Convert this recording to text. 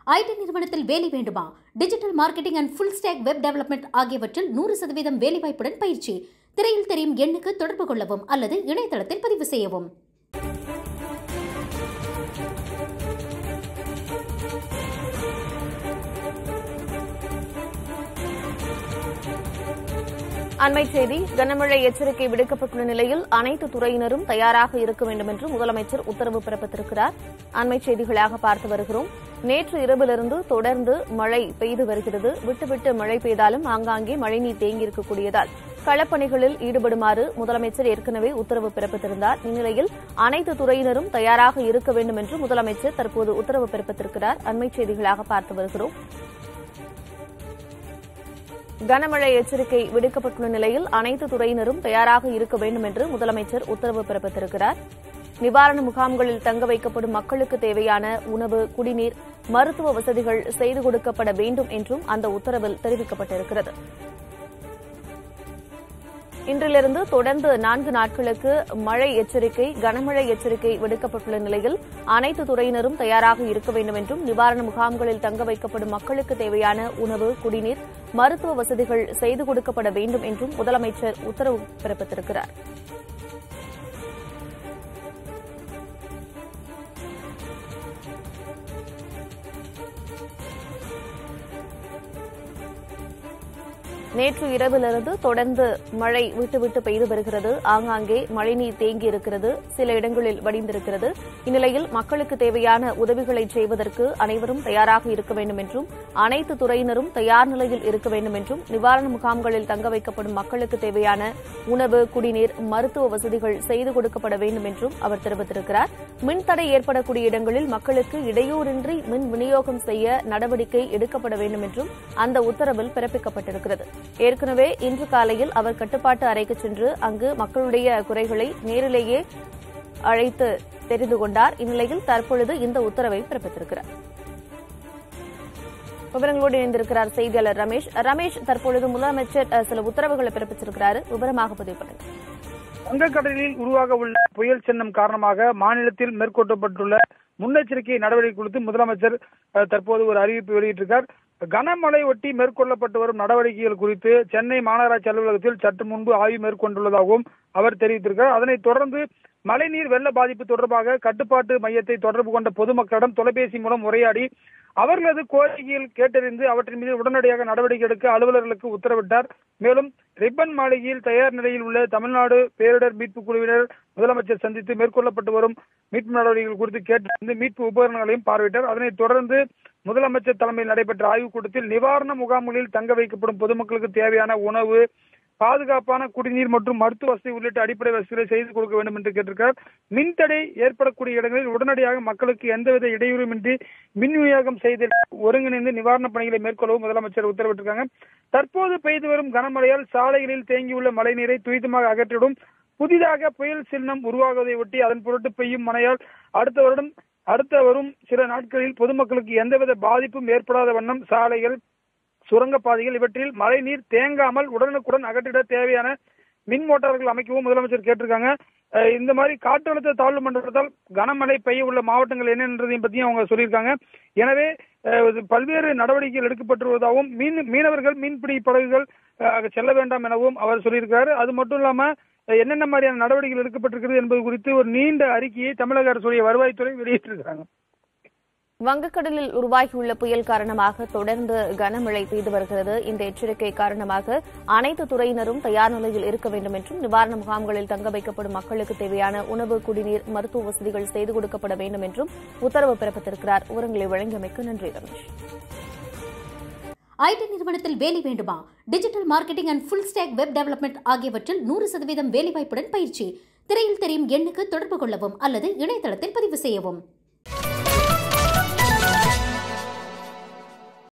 ID நிறுவனத்தில் வேலை வேண்டுமா digital marketing and full stack web development ஆகியவற்றில் நூறு சதவீதம் வேலைவாய்ப்புடன் பயிற்சி திரையில் தெரியும் எண்ணுக்கு தொடர்பு கொள்ளவும் அல்லது இணையதளத்தில் பதிவு செய்யவும் அண்மை செய்தி கனமழை எச்சரிக்கை விடுக்கப்பட்டுள்ள நிலையில் அனைத்து துறையினரும் தயாராக இருக்க வேண்டும் என்று முதலமைச்சர் உத்தரவு பிறப்பித்திருக்கிறார் அண்மை செய்திகளாக பார்த்து வருகிறோம் நேற்று இரவிலிருந்து தொடர்ந்து மழை பெய்து வருகிறது விட்டுவிட்டு மழை பெய்தாலும் ஆங்காங்கே மழைநீர் தேங்கியிருக்கக்கூடியதால் களப்பணிகளில் ஈடுபடுமாறு முதலமைச்சர் ஏற்கனவே உத்தரவு பிறப்பித்திருந்தார் இந்நிலையில் அனைத்து துறையினரும் தயாராக இருக்க வேண்டும் என்று முதலமைச்சர் தற்போது உத்தரவு பிறப்பித்திருக்கிறார் அண்மை செய்திகளாக பார்த்து வருகிறோம் கனமழை எச்சரிக்கை விடுக்கப்பட்டுள்ள நிலையில் அனைத்து துறையினரும் தயாராக இருக்க வேண்டும் என்று முதலமைச்சர் உத்தரவு பிறப்பித்திருக்கிறார் நிவாரண முகாம்களில் தங்க வைக்கப்படும் மக்களுக்கு தேவையான உணவு குடிநீர் மருத்துவ வசதிகள் செய்து கொடுக்கப்பட வேண்டும் என்றும் அந்த உத்தரவில் தெரிவிக்கப்பட்டிருக்கிறது இன்றிலிருந்து தொடர்ந்து நான்கு நாட்களுக்கு மழை எச்சரிக்கை கனமழை எச்சரிக்கை விடுக்கப்பட்டுள்ள நிலையில் அனைத்து துறையினரும் தயாராக இருக்க வேண்டும் என்றும் நிவாரண முகாம்களில் தங்க வைக்கப்படும் மக்களுக்கு தேவையான உணவு குடிநீர் மருத்துவ வசதிகள் செய்து கொடுக்கப்பட வேண்டும் என்றும் முதலமைச்சர் உத்தரவு பிறப்பித்திருக்கிறார் நேற்று இரவிலிருந்து தொடர்ந்து மழை விட்டுவிட்டு பெய்து வருகிறது ஆங்காங்கே மழைநீர் தேங்கி இருக்கிறது சில இடங்களில் வடிந்திருக்கிறது இந்நிலையில் மக்களுக்கு தேவையான உதவிகளை செய்வதற்கு அனைவரும் தயாராக இருக்க வேண்டும் என்றும் அனைத்து துறையினரும் தயார் நிலையில் இருக்க வேண்டும் என்றும் நிவாரண முகாம்களில் தங்க வைக்கப்படும் மக்களுக்கு தேவையான உணவு குடிநீர் மருத்துவ வசதிகள் செய்து கொடுக்கப்பட வேண்டும் என்றும் அவர் தெரிவித்திருக்கிறார் மின்தடை ஏற்படக்கூடிய இடங்களில் மக்களுக்கு இடையூறின்றி மின் விநியோகம் செய்ய நடவடிக்கை எடுக்கப்பட வேண்டும் என்றும் அந்த உத்தரவில் பிறப்பிக்கப்பட்டிருக்கிறது ஏற்கனவே இன்று காலையில் அவர் கட்டுப்பாட்டு அறைக்கு சென்று அங்கு மக்களுடைய குறைகளை நேரிலேயே அழைத்து தெரிந்து கொண்டார் இந்நிலையில் தற்பொழுது இந்த உத்தரவை பிறப்பித்திருக்கிறார் விவரங்களோடு இணைந்திருக்கிறார் செய்தியாளர் ரமேஷ் ரமேஷ் தற்பொழுது முதலமைச்சர் அஹ், சில உத்தரவுகளை பிறப்பிச்சிருக்கிறாரு விவரமாக பதிவு பண்ணுங்க வங்கக்கடலில் உருவாக உள்ள புயல் சின்னம் காரணமாக மாநிலத்தில் மேற்கொள்ளப்பட்டுள்ள முன்னெச்சரிக்கை நடவடிக்கை குறித்து முதலமைச்சர் அஹ், தற்போது ஒரு அறிவிப்பு வெளியிட்டிருக்கார் கனமழை ஒட்டி மேற்கொள்ளப்பட்டு வரும் நடவடிக்கைகள் குறித்து சென்னை மாநகராட்சி அலுவலகத்தில் சற்று முன்பு ஆய்வு மேற்கொண்டுள்ளதாகவும் அவர் தெரிவித்திருக்கிறார் அதனைத் தொடர்ந்து மழைநீர் வெள்ள பாதிப்பு தொடர்பாக கட்டுப்பாட்டு மையத்தை தொடர்பு கொண்ட பொதுமக்களிடம் தொலைபேசி மூலம் உரையாடி அவர்களது கோரிக்கைகள் கேட்டறிந்து அவற்றின் மீது உடனடியாக நடவடிக்கை எடுக்க அலுவலர்களுக்கு உத்தரவிட்டார் மேலும் ரிப்பன் மாளிகையில் தயார் நிலையில் உள்ள தமிழ்நாடு பேரிடர் மீட்பு குழுவினர் முதலமைச்சர் சந்தித்து மேற்கொள்ளப்பட்டு வரும் மீட்பு நடவடிக்கைகள் குறித்து கேட்டறிந்து மீட்பு உபகரணங்களையும் பார்வையிட்டார் அதனைத் தொடர்ந்து முதலமைச்சர் தலைமையில் நடைபெற்ற ஆய்வுக் கூட்டத்தில் நிவாரண முகாம்களில் தங்க வைக்கப்படும் பொதுமக்களுக்கு தேவையான உணவு பாதுகாப்பான குடிநீர் மற்றும் மருத்துவ வசதி உள்ளிட்ட அடிப்படை வசதிகளை செய்து கொடுக்க வேண்டும் என்று கேட்டிருக்கிறார் மின்தடை ஏற்படக்கூடிய இடங்களில் உடனடியாக மக்களுக்கு எந்தவித இடையூறுமின்றி மின் விநியோகம் செய்து ஒருங்கிணைந்து நிவாரணப் பணிகளை மேற்கொள்ளவும் முதலமைச்சர் உத்தரவிட்டிருக்காங்க தற்போது பெய்து வரும் கனமழையால் சாலைகளில் தேங்கியுள்ள மழைநீரை துரிதமாக அகற்றிடும் புதிதாக புயல் சின்னம் உருவாகுவதை ஒட்டி அதன் பொருட்டு பெய்யும் மழையால் அடுத்த வருடம் அடுத்த வரும் சில நாட்களில் பொதுமக்களுக்கு எந்தவித பாதிப்பும் ஏற்படாத வண்ணம் சாலைகள் சுரங்கப்பாதைகள் இவற்றில் மழைநீர் தேங்காமல் உடனுக்குடன் அகற்றிட தேவையான மின் மோட்டார்கள் அமைக்கவும் முதலமைச்சர் கேட்டிருக்காங்க அஹ் இந்த மாதிரி காற்றழுத்த தாழ்வு மண்டலத்தால் கனமழை பெய்ய உள்ள மாவட்டங்கள் என்னன்றதையும் பத்தியும் அவங்க சொல்லியிருக்காங்க எனவே அஹ், இது பல்வேறு நடவடிக்கைகள் எடுக்கப்பட்டு வருவதாகவும் மீன் மீனவர்கள் மீன்பிடி படகுகள் அஹ், செல்ல வேண்டாம் எனவும் அவர் சொல்லியிருக்காரு அது மட்டும் இல்லாம அஹ், என்னென்ன மாதிரியான நடவடிக்கைகள் எடுக்கப்பட்டிருக்கிறது என்பது குறித்து ஒரு நீண்ட அறிக்கையை தமிழக அரசுடைய வருவாய்த்துறை வெளியிட்டிருக்கிறாங்க வங்கக்கடலில் உருவாகியுள்ள புயல் காரணமாக தொடர்ந்து கனமழை பெய்து வருகிறது இந்த எச்சரிக்கை காரணமாக அனைத்து துறையினரும் தயார் நிலையில் இருக்க வேண்டும் என்றும் நிவாரண முகாம்களில் தங்க வைக்கப்படும் மக்களுக்கு தேவையான உணவு குடிநீர் மருத்துவ வசதிகள் செய்து கொடுக்கப்பட வேண்டும் என்றும் உத்தரவு பிறப்பித்திருக்கிறார் விவரங்களை வழங்கியமைக்கு நன்றி ரமேஷ் ஐடி நிறுவனத்தில் வேலை வேண்டுமா digital marketing and full stack web development ஆகியவற்றில் நூறு சதவீதம் வேலைவாய்ப்புடன் பயிற்சி திரையில் தெரியும் எண்ணுக்கு தொடர்பு கொள்ளவும் அல்லது இணையதளத்தில் பதிவு செய்யவும்